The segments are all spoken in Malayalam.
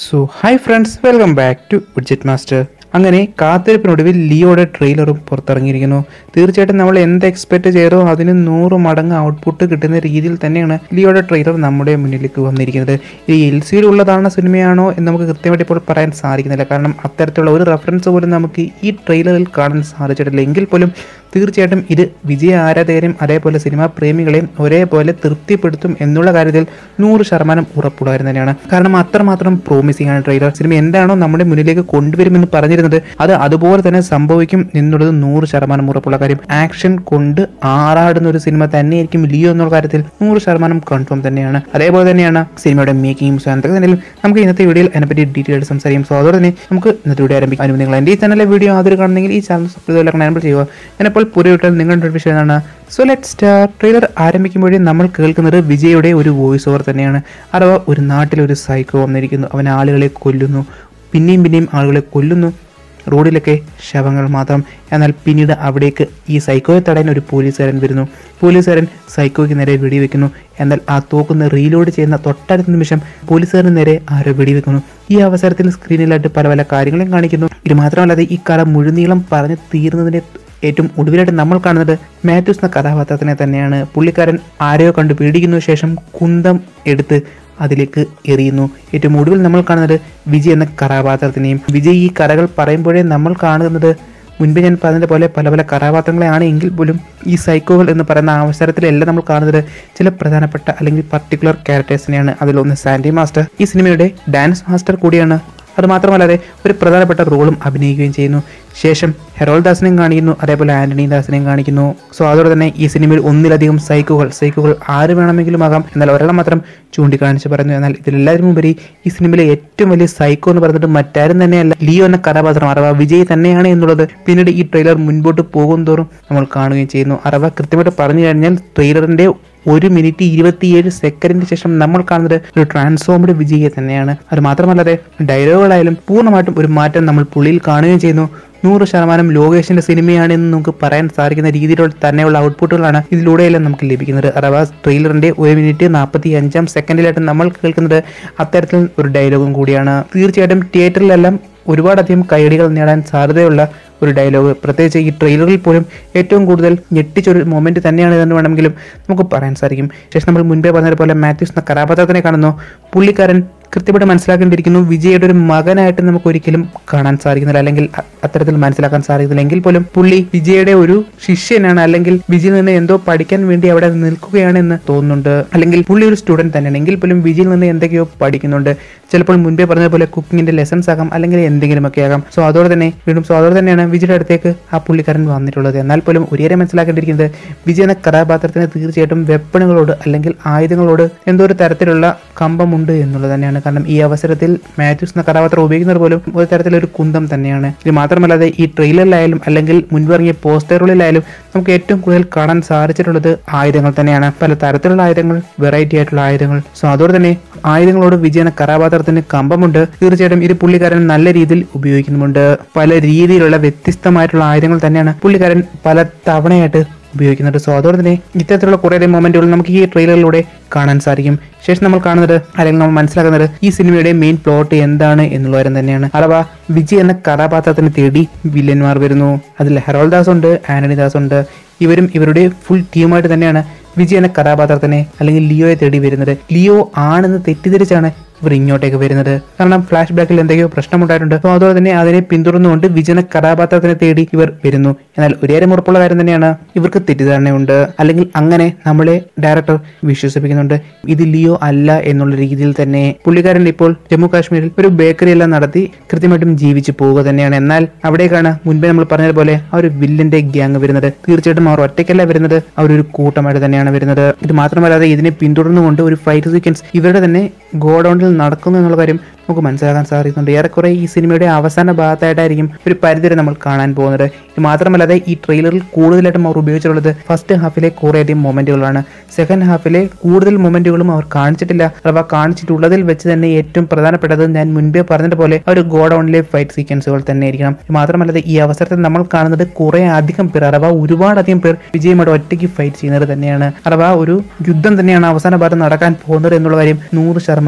so hi friends welcome back to widget master അങ്ങനെ കാത്തിരിപ്പിനൊടുവിൽ ലിയോയുടെ ട്രെയിലറും പുറത്തിറങ്ങിയിരിക്കുന്നു തീർച്ചയായിട്ടും നമ്മൾ എന്ത് എക്സ്പെക്ട് ചെയ്തോ അതിന് നൂറ് മടങ്ങ് ഔട്ട്പുട്ട് കിട്ടുന്ന രീതിയിൽ തന്നെയാണ് ലിയോയുടെ ട്രെയിലർ നമ്മുടെ മുന്നിലേക്ക് വന്നിരിക്കുന്നത് ഈ എൽ സിയിലുള്ളതാണ് സിനിമയാണോ എന്ന് നമുക്ക് കൃത്യമായിട്ട് ഇപ്പോൾ പറയാൻ സാധിക്കുന്നില്ല കാരണം അത്തരത്തിലുള്ള ഒരു റെഫറൻസ് പോലും നമുക്ക് ഈ ട്രെയിലറിൽ കാണാൻ സാധിച്ചിട്ടില്ല എങ്കിൽ പോലും തീർച്ചയായിട്ടും ഇത് വിജയ ആരാധകരെയും അതേപോലെ സിനിമാ പ്രേമികളെയും ഒരേപോലെ തൃപ്തിപ്പെടുത്തും എന്നുള്ള കാര്യത്തിൽ നൂറ് ശതമാനം ഉറപ്പുള്ള കാര്യം തന്നെയാണ് കാരണം അത്രമാത്രം പ്രോമിസിംഗ് ആണ് ട്രെയിലർ സിനിമ എന്താണോ നമ്മുടെ മുന്നിലേക്ക് കൊണ്ടുവരുമെന്ന് പറഞ്ഞിരുന്നത് അത് അതുപോലെ തന്നെ സംഭവിക്കും എന്നുള്ളത് നൂറ് ശതമാനം ഉറപ്പുള്ള കാര്യം ആക്ഷൻ കൊണ്ട് ആറാടുന്ന ഒരു സിനിമ തന്നെയായിരിക്കും ലിയോ എന്നുള്ള കാര്യത്തിൽ നൂറ് ശതമാനം കൺഫേം തന്നെയാണ് അതേപോലെ തന്നെയാണ് സിനിമയുടെ മേക്കിംഗ് സോ എന്തൊക്കെ തന്നെയും നമുക്ക് ഇന്നത്തെ വീഡിയോയിൽ അതിനെപ്പറ്റി ഡീറ്റെയിൽ ആയിട്ട് സംസാരിക്കും സോ അതോടെ തന്നെ നമുക്ക് ഇന്നത്തെ വീഡിയോ ആരംഭിക്കാം അതിന് നിങ്ങൾ എൻ്റെ ഈ ചാനലിലെ വീഡിയോ ആദ്യം കാണുന്നെങ്കിൽ ഈ ചാനൽ സബ്സ്ക്രൈബ് എനബിൾ ചെയ്യുക ഞാനിപ്പോൾ പുതിയ വിട്ടാൽ നിങ്ങളുടെ വിഷയം എന്താണ് സോ ലെറ്റ് സ്റ്റാർ ട്രെയിലർ ആരംഭിക്കുമ്പോഴേ നമ്മൾ കേൾക്കുന്നത് വിജയുടെ ഒരു വോയിസ് ഓവർ തന്നെയാണ് അഥവാ ഒരു നാട്ടിലൊരു സൈക്കോ വന്നിരിക്കുന്നു അവൻ ആളുകളെ കൊല്ലുന്നു പിന്നെയും പിന്നെയും ആളുകളെ കൊല്ലുന്നു റോഡിലൊക്കെ ശവങ്ങൾ മാത്രം എന്നാൽ പിന്നീട് അവിടേക്ക് ഈ സൈക്കോയെ തടയാൻ ഒരു പോലീസുകാരൻ വരുന്നു പോലീസുകാരൻ സൈക്കോയ്ക്ക് നേരെ വെടിവെക്കുന്നു എന്നാൽ ആ തോക്കുന്ന് റീലോഡ് ചെയ്യുന്ന തൊട്ടടുത്ത നിമിഷം പോലീസുകാരന് നേരെ ആരോ വെടിവെക്കുന്നു ഈ അവസരത്തിൽ സ്ക്രീനിലായിട്ട് പല പല കാര്യങ്ങളും കാണിക്കുന്നു ഇത് മാത്രമല്ലാതെ ഈ കഥ മുഴുനീളം പറഞ്ഞു തീർന്നതിന്റെ ഏറ്റവും ഒടുവിലായിട്ട് നമ്മൾ കാണുന്നത് മാത്യൂസ് എന്ന കഥാപാത്രത്തിനെ തന്നെയാണ് പുള്ളിക്കാരൻ ആരെയോ കണ്ട് പേടിക്കുന്ന ശേഷം കുന്തം എടുത്ത് അതിലേക്ക് എറിയുന്നു ഏറ്റവും ഒടുവിൽ നമ്മൾ കാണുന്നത് വിജയ് എന്ന കഥാപാത്രത്തിനെയും വിജയ് ഈ കഥകൾ പറയുമ്പോഴേ നമ്മൾ കാണുന്നത് മുൻപ് ഞാൻ പറഞ്ഞത് പോലെ പല പല കഥാപാത്രങ്ങളെയാണ് എങ്കിൽ പോലും ഈ സൈക്കോകൾ എന്ന് പറയുന്ന അവസരത്തിലെല്ലാം നമ്മൾ കാണുന്നത് ചില പ്രധാനപ്പെട്ട അല്ലെങ്കിൽ പർട്ടിക്കുലർ ക്യാരക്ടേഴ്സിനെയാണ് അതിലൊന്ന് സാൻഡി മാസ്റ്റർ ഈ സിനിമയുടെ ഡാൻസ് മാസ്റ്റർ കൂടിയാണ് അതുമാത്രമല്ലാതെ ഒരു പ്രധാനപ്പെട്ട റോളും അഭിനയിക്കുകയും ചെയ്യുന്നു ശേഷം ഹെറോൾ ദാസിനെയും കാണിക്കുന്നു അതേപോലെ ആന്റണി ദാസിനെയും കാണിക്കുന്നു സോ അതോടെ തന്നെ ഈ സിനിമയിൽ ഒന്നിലധികം സൈക്കുകൾ സൈക്കുകൾ ആര് വേണമെങ്കിലും ആകാം എന്നാൽ ഒരാളെ മാത്രം ചൂണ്ടിക്കാണിച്ച് പറഞ്ഞു എന്നാൽ ഇതിലെല്ലാവരും ഉപരി ഈ സിനിമയിലെ ഏറ്റവും വലിയ സൈക്കോ എന്ന് പറഞ്ഞിട്ട് മറ്റാരും തന്നെയല്ല ലിയോ എന്ന കഥാപാത്രം അഥവാ വിജയ് തന്നെയാണ് എന്നുള്ളത് പിന്നീട് ഈ ട്രെയിലർ മുൻപോട്ട് പോകും തോറും നമ്മൾ കാണുകയും ചെയ്യുന്നു അഥവാ കൃത്യമായിട്ട് പറഞ്ഞു കഴിഞ്ഞാൽ ട്രെയിലറിന്റെ ഒരു മിനിറ്റ് ഇരുപത്തിയേഴ് സെക്കൻഡിന് ശേഷം നമ്മൾ കാണുന്നത് ഒരു ട്രാൻസ്ഫോംഡ് വിജയെ തന്നെയാണ് അത് മാത്രമല്ലാതെ ഡയലോഗുകളായാലും പൂർണ്ണമായിട്ടും ഒരു മാറ്റം നമ്മൾ പുള്ളിയിൽ കാണുകയും ചെയ്യുന്നു നൂറ് ശതമാനം ലോകേഷിന്റെ സിനിമയാണെന്ന് നമുക്ക് പറയാൻ സാധിക്കുന്ന രീതിയിലുള്ള തന്നെയുള്ള ഔട്ട്പുട്ടുകളാണ് ഇതിലൂടെയെല്ലാം നമുക്ക് ലഭിക്കുന്നത് അഥവാ ട്രെയിലറിന്റെ ഒരു മിനിറ്റ് നാൽപ്പത്തി അഞ്ചാം സെക്കൻഡിലായിട്ട് നമ്മൾ കേൾക്കുന്നത് അത്തരത്തിൽ ഒരു ഡയലോഗും കൂടിയാണ് തീർച്ചയായിട്ടും തിയേറ്ററിലെല്ലാം ഒരുപാടധികം കൈയടികൾ നേടാൻ സാധ്യതയുള്ള ഒരു ഡയലോഗ് പ്രത്യേകിച്ച് ഈ ട്രെയിലറിൽ പോലും ഏറ്റവും കൂടുതൽ ഞെട്ടിച്ചൊരു മൊമെന്റ് തന്നെയാണ് ഇതെന്ന് വേണമെങ്കിലും നമുക്ക് പറയാൻ സാധിക്കും ശേഷം നമ്മൾ മുൻപേ പറഞ്ഞതുപോലെ മാത്യൂസ് എന്ന കഥാപാത്രത്തിനെ കാണുന്നു പുള്ളിക്കാരൻ കൃത്യമായിട്ട് മനസ്സിലാക്കേണ്ടിയിരിക്കുന്നു വിജയുടെ ഒരു മകനായിട്ട് നമുക്ക് ഒരിക്കലും കാണാൻ സാധിക്കുന്നില്ല അല്ലെങ്കിൽ അ- അത്തരത്തിൽ മനസ്സിലാക്കാൻ സാധിക്കുന്നില്ല എങ്കിൽ പോലും പുള്ളി വിജയുടെ ഒരു ശിഷ്യനാണ് അല്ലെങ്കിൽ വിജയിൽ നിന്ന് എന്തോ പഠിക്കാൻ വേണ്ടി അവിടെ നിൽക്കുകയാണ് എന്ന് തോന്നുന്നുണ്ട് അല്ലെങ്കിൽ പുള്ളി ഒരു സ്റ്റുഡന്റ് തന്നെയാണ് എങ്കിൽ പോലും വിജയിൽ നിന്ന് എന്തൊക്കെയോ പഠിക്കുന്നുണ്ട് ചിലപ്പോൾ മുൻപേ പറഞ്ഞതുപോലെ കുക്കിങ്ങിന്റെ ലെസൺസ് ആകാം അല്ലെങ്കിൽ എന്തെങ്കിലുമൊക്കെ ആകാം സോ അതോടെ തന്നെ വീണ്ടും സോ അതോടെ തന്നെയാണ് വിജയുടെ അടുത്തേക്ക് ആ പുള്ളിക്കാരൻ വന്നിട്ടുള്ളത് എന്നാൽ പോലും ഒരേറെ മനസ്സിലാക്കേണ്ടിയിരിക്കുന്നത് വിജയ് എന്ന കഥാപാത്രത്തിന് തീർച്ചയായിട്ടും വെപ്പണുകളോട് അല്ലെങ്കിൽ ആയുധങ്ങളോട് എന്തോ ഒരു തരത്തിലുള്ള കമ്പമുണ്ട് എന്നുള്ളത് തന്നെയാണ് കാരണം ഈ അവസരത്തിൽ മാത്യൂസ് എന്ന കഥാപാത്രം ഉപയോഗിക്കുന്നത് പോലും ഒരു തരത്തിലൊരു കുന്തം തന്നെയാണ് ഇത് മാത്രമല്ലാതെ ഈ ട്രെയിലറിലായാലും അല്ലെങ്കിൽ മുൻപിറങ്ങിയ പോസ്റ്ററുകളിലായാലും നമുക്ക് ഏറ്റവും കൂടുതൽ കാണാൻ സാധിച്ചിട്ടുള്ളത് ആയുധങ്ങൾ തന്നെയാണ് പല തരത്തിലുള്ള ആയുധങ്ങൾ വെറൈറ്റി ആയിട്ടുള്ള ആയുധങ്ങൾ സോ അതോടെ തന്നെ ആയുധങ്ങളോട് വിജയ എന്ന കഥാപാത്രത്തിന് കമ്പമുണ്ട് തീർച്ചയായിട്ടും ഇത് പുള്ളിക്കാരൻ നല്ല രീതിയിൽ ഉപയോഗിക്കുന്നുമുണ്ട് പല രീതിയിലുള്ള വ്യത്യസ്തമായിട്ടുള്ള ആയുധങ്ങൾ തന്നെയാണ് പുള്ളിക്കാരൻ പല തവണയായിട്ട് ഉപയോഗിക്കുന്നുണ്ട് സോ അതോടെ തന്നെ ഇത്തരത്തിലുള്ള കുറേയധികം മൊമെന്റുകൾ നമുക്ക് ഈ ട്രെയിലറിലൂടെ കാണാൻ സാധിക്കും ശേഷം നമ്മൾ കാണുന്നത് അല്ലെങ്കിൽ നമ്മൾ മനസ്സിലാക്കുന്നത് ഈ സിനിമയുടെ മെയിൻ പ്ലോട്ട് എന്താണ് എന്നുള്ള കാര്യം തന്നെയാണ് അഥവാ വിജയ് എന്ന കഥാപാത്രത്തിനെ തേടി വില്ലന്മാർ വരുന്നു അതിൽ ഹെറോൾ ദാസ് ഉണ്ട് ആന്റണി ദാസ് ഉണ്ട് ഇവരും ഇവരുടെ ഫുൾ ടീമായിട്ട് തന്നെയാണ് വിജയ് എന്ന കഥാപാത്രത്തിനെ അല്ലെങ്കിൽ ലിയോയെ തേടി വരുന്നത് ലിയോ ആണെന്ന് തെറ്റിദ്ധരിച്ചാണ് ഇവർ ഇങ്ങോട്ടേക്ക് വരുന്നത് കാരണം ഫ്ലാഷ് ബാക്കിൽ എന്തൊക്കെയോ പ്രശ്നമുണ്ടായിട്ടുണ്ട് അപ്പോൾ അതുപോലെ തന്നെ അതിനെ പിന്തുടർന്നുകൊണ്ട് വിജയന കഥാപാത്രത്തിനെ തേടി ഇവർ വരുന്നു എന്നാൽ ഒരേറെ ഉറപ്പുള്ള കാര്യം തന്നെയാണ് ഇവർക്ക് തെറ്റിദ്ധാരണയുണ്ട് അല്ലെങ്കിൽ അങ്ങനെ നമ്മളെ ഡയറക്ടർ വിശ്വസിപ്പിക്കുന്നുണ്ട് ഇത് ലിയോ അല്ല എന്നുള്ള രീതിയിൽ തന്നെ പുള്ളിക്കാരൻ ഇപ്പോൾ ജമ്മു കാശ്മീരിൽ ഒരു ബേക്കറി എല്ലാം നടത്തി കൃത്യമായിട്ടും ജീവിച്ചു പോവുക തന്നെയാണ് എന്നാൽ അവിടേക്കാണ് മുൻപേ നമ്മൾ പറഞ്ഞതുപോലെ ആ ഒരു വില്ലിന്റെ ഗ്യാങ് വരുന്നത് തീർച്ചയായിട്ടും അവർ ഒറ്റയ്ക്കല്ല വരുന്നത് അവരൊരു കൂട്ടമായിട്ട് തന്നെയാണ് വരുന്നത് ഇത് മാത്രമല്ലാതെ ഇതിനെ പിന്തുടർന്നുകൊണ്ട് ഒരു ഫൈറ്റ് സീക്വൻസ് ഇവരുടെ തന്നെ ഗോഡൌണിൽ നടക്കുന്നു എന്നുള്ള കാര്യം നമുക്ക് മനസ്സിലാക്കാൻ സാധിക്കുന്നുണ്ട് ഏറെക്കുറെ ഈ സിനിമയുടെ അവസാന ഭാഗത്തായിട്ടായിരിക്കും ഒരു പരിധി വരെ നമ്മൾ കാണാൻ പോകുന്നത് ഇത് മാത്രമല്ലാതെ ഈ ട്രെയിലറിൽ കൂടുതലായിട്ടും അവർ ഉപയോഗിച്ചിട്ടുള്ളത് ഫസ്റ്റ് ഹാഫിലെ കുറേയധികം മൊമെന്റുകളാണ് സെക്കൻഡ് ഹാഫിലെ കൂടുതൽ മൊമെന്റുകളും അവർ കാണിച്ചിട്ടില്ല അഥവാ കാണിച്ചിട്ടുള്ളതിൽ വെച്ച് തന്നെ ഏറ്റവും പ്രധാനപ്പെട്ടത് ഞാൻ മുൻപേ പറഞ്ഞതുപോലെ ആ ഒരു ഗോഡൌണിലെ ഫൈറ്റ് സീക്വൻസുകൾ തന്നെ ആയിരിക്കണം ഇത് മാത്രമല്ലാതെ ഈ അവസരത്തിൽ നമ്മൾ കാണുന്നത് കുറെ അധികം പേർ അഥവാ ഒരുപാടധികം പേർ വിജയമായിട്ട് ഒറ്റയ്ക്ക് ഫൈറ്റ് ചെയ്യുന്നത് തന്നെയാണ് അഥവാ ഒരു യുദ്ധം തന്നെയാണ് അവസാന ഭാഗത്ത് നടക്കാൻ പോകുന്നത് എന്നുള്ള കാര്യം നൂറ് ശതമാനം ഉറപ്പാണ്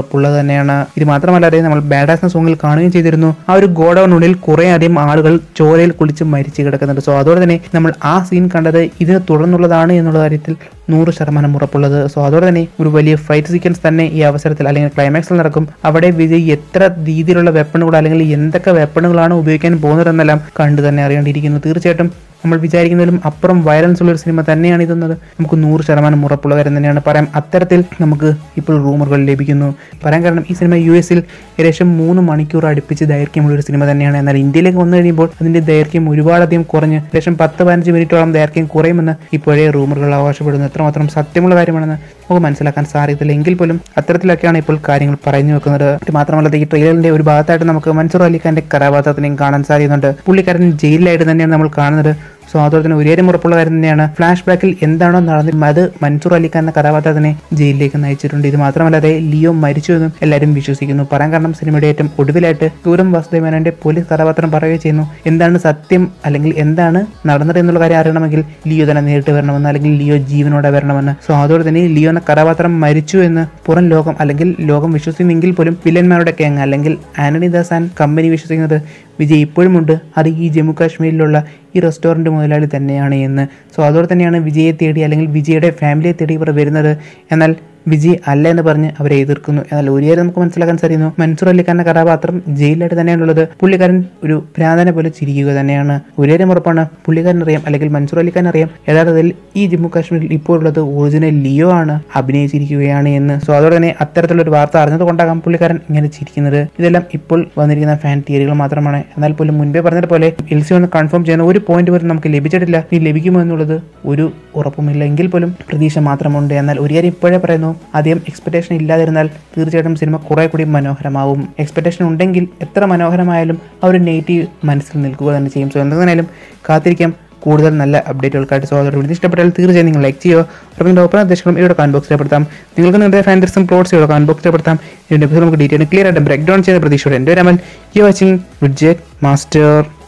ഉറപ്പുള്ളത് തന്നെയാണ് ഇത് മാത്രമല്ലാതെ നമ്മൾ ബാഡാസ് എന്ന സോങ്ങിൽ കാണുകയും ചെയ്തിരുന്നു ആ ഒരു ഗോഡൌണിനുള്ളിൽ കുറെ അധികം ആളുകൾ ചോരയിൽ കുളിച്ച് മരിച്ചു കിടക്കുന്നുണ്ട് സോ അതോടെ തന്നെ നമ്മൾ ആ സീൻ കണ്ടത് ഇതിനെ തുടർന്നുള്ളതാണ് എന്നുള്ള കാര്യത്തിൽ നൂറ് ശതമാനം ഉറപ്പുള്ളത് സോ അതോടെ തന്നെ ഒരു വലിയ ഫൈറ്റ് സീക്വൻസ് തന്നെ ഈ അവസരത്തിൽ അല്ലെങ്കിൽ ക്ലൈമാക്സിൽ നടക്കും അവിടെ വിജയ് എത്ര രീതിയിലുള്ള വെപ്പണുകൾ അല്ലെങ്കിൽ എന്തൊക്കെ വെപ്പണുകളാണ് ഉപയോഗിക്കാൻ പോകുന്നതെന്നെല്ലാം കണ്ടു തന്നെ അറിയേണ്ടിയിരിക്കുന്നു തീർച്ചയായിട്ടും നമ്മൾ വിചാരിക്കുന്നതിലും അപ്പുറം വയലൻസ് ഉള്ള ഒരു സിനിമ തന്നെയാണ് ഇതെന്നത് നമുക്ക് നൂറ് ശതമാനം ഉറപ്പുള്ള കാര്യം തന്നെയാണ് പറയാം അത്തരത്തിൽ നമുക്ക് ഇപ്പോൾ റൂമറുകൾ ലഭിക്കുന്നു പറയാൻ കാരണം ഈ സിനിമ യു എസിൽ ഏകദേശം മൂന്ന് മണിക്കൂർ അടുപ്പിച്ച് ദൈർഘ്യമുള്ള ഒരു സിനിമ തന്നെയാണ് എന്നാൽ ഇന്ത്യയിലേക്ക് വന്നു കഴിയുമ്പോൾ അതിന്റെ ദൈർഘ്യം ഒരുപാടധികം കുറഞ്ഞ് ഏകദേശം പത്ത് പതിനഞ്ച് മിനിറ്റോളം ദൈർഘ്യം കുറയുമെന്ന് ഇപ്പോഴേ റൂമറുകൾ അവകാശപ്പെടുന്നു എത്രമാത്രം സത്യമുള്ള കാര്യമാണെന്ന് നമുക്ക് മനസ്സിലാക്കാൻ സാധിക്കത്തില്ല എങ്കിൽ പോലും അത്തരത്തിലൊക്കെയാണ് ഇപ്പോൾ കാര്യങ്ങൾ പറഞ്ഞു വെക്കുന്നത് ഇത് മാത്രമല്ല ഈ ട്രെയിലറിന്റെ ഒരു ഭാഗത്തായിട്ട് നമുക്ക് മൻസൂർ അലിഖാന്റെ കഥാപാത്രത്തിനെയും കാണാൻ സാധിക്കുന്നുണ്ട് പുള്ളിക്കാരൻ ജയിലിലായിട്ട് തന്നെയാണ് നമ്മൾ കാണുന്നത് സോ അതുപോലെ തന്നെ ഒരേ ഉറപ്പുള്ള കാര്യം തന്നെയാണ് ഫ്ലാഷ് ബാക്കിൽ എന്താണോ നടന്നത് അത് മൻസൂർ അലിഖാൻ എന്ന കഥാപാത്രത്തിനെ ജയിലിലേക്ക് നയിച്ചിട്ടുണ്ട് ഇത് മാത്രമല്ലാതെ ലിയോ മരിച്ചു എന്നും എല്ലാവരും വിശ്വസിക്കുന്നു പറയാൻ കാരണം സിനിമയുടെ ഏറ്റവും ഒടുവിലായിട്ട് ഗൗരം വാസുദേവനന്റെ പോലീസ് കഥാപാത്രം പറയുകയും ചെയ്യുന്നു എന്താണ് സത്യം അല്ലെങ്കിൽ എന്താണ് നടന്നത് എന്നുള്ള കാര്യം അറിയണമെങ്കിൽ ലിയോ തന്നെ നേരിട്ട് വരണമെന്ന് അല്ലെങ്കിൽ ലിയോ ജീവനോടെ വരണമെന്ന് സോ അതോടെ തന്നെ ലിയോ എന്ന കഥാപാത്രം മരിച്ചു എന്ന് പുറം ലോകം അല്ലെങ്കിൽ ലോകം വിശ്വസിക്കുന്നെങ്കിൽ പോലും വില്ലന്മാരുടെ കേങ് അല്ലെങ്കിൽ ആന്റണി ദാസ് ആൻഡ് കമ്പനി വിശ്വസിക്കുന്നത് വിജയ് ഇപ്പോഴുമുണ്ട് അത് ഈ ജമ്മു കാശ്മീരിലുള്ള ഈ റെസ്റ്റോറൻറ്റ് മുതലാളി തന്നെയാണ് എന്ന് സോ അതോടെ തന്നെയാണ് വിജയെ തേടി അല്ലെങ്കിൽ വിജയുടെ ഫാമിലിയെ തേടി ഇവർ വരുന്നത് എന്നാൽ വിജയ് അല്ല എന്ന് പറഞ്ഞ് അവരെ എതിർക്കുന്നു എന്നാൽ ഒരു കാര്യം നമുക്ക് മനസ്സിലാക്കാൻ സാധിക്കുന്നു മൻസൂർ അലിഖാന്റെ കഥാപാത്രം ജയിലിലായിട്ട് തന്നെയാണുള്ളത് പുള്ളിക്കാരൻ ഒരു ഭ്രാന്തനെ പോലെ ചിരിക്കുക തന്നെയാണ് ഒരു കാര്യം ഉറപ്പാണ് പുള്ളിക്കാരൻ അറിയാം അല്ലെങ്കിൽ മൻസൂർ അലിഖാൻ അറിയാം യഥാർത്ഥത്തിൽ ഈ ജമ്മു കാശ്മീരിൽ ഇപ്പോൾ ഉള്ളത് ഒറിജിനൽ ലിയോ ആണ് അഭിനയിച്ചിരിക്കുകയാണ് എന്ന് സോ അതോടെ തന്നെ അത്തരത്തിലുള്ള ഒരു വാർത്ത അറിഞ്ഞത് കൊണ്ടാകാം പുള്ളിക്കാരൻ ഇങ്ങനെ ചിരിക്കുന്നത് ഇതെല്ലാം ഇപ്പോൾ വന്നിരിക്കുന്ന ഫാൻ തിയറികൾ മാത്രമാണ് എന്നാൽ പോലും മുൻപേ പറഞ്ഞതുപോലെ എൽ സി ഒന്ന് കൺഫേം ചെയ്യുന്ന ഒരു പോയിന്റ് പോലും നമുക്ക് ലഭിച്ചിട്ടില്ല ഇനി ലഭിക്കുമോ എന്നുള്ളത് ഒരു ഉറപ്പുമില്ല എങ്കിൽ പോലും പ്രതീക്ഷ മാത്രമുണ്ട് എന്നാൽ ഒരു കാര്യം ഇപ്പോഴേ പറയുന്നു അധികം എക്സ്പെക്ടേഷൻ ഇല്ലാതിരുന്നാൽ തീർച്ചയായിട്ടും സിനിമ കുറെ കൂടി മനോഹരമാവും എക്സ്പെക്ടേഷൻ ഉണ്ടെങ്കിൽ എത്ര മനോഹരമായാലും ആ ഒരു നെഗറ്റീവ് മനസ്സിൽ നിൽക്കുക തന്നെ ചെയ്യും സോ എന്തെങ്കിലും കാത്തിരിക്കാം കൂടുതൽ നല്ല അപ്ഡേറ്റുകൾക്കായിട്ട് സോ അതോട് വീഡിയോ ഇഷ്ടപ്പെട്ടാൽ തീർച്ചയായും നിങ്ങൾ ലൈക്ക് ചെയ്യുക നിങ്ങളുടെ ഓപ്പൺ നിർദ്ദേശങ്ങളും ഇവിടെ കമന്റ് ബോക്സിൽ പെടുത്താം നിങ്ങൾക്ക് നിങ്ങളുടെ ഫാൻറ്റസും പ്ലോട്ട്സ് ഇവിടെ കമന്റ് ബോക്സിൽ പെടുത്താം ഇതിന്റെ എപ്പിസോഡ് നമുക്ക് ഡീറ്റെയിൽ ക്ലിയർ ആയിട്ട് ബ്രേക്ക് ഡൗൺ ചെയ്ത പ്രതീക്ഷയോടെ എൻ്റെ ഒരു Amal you watching widget master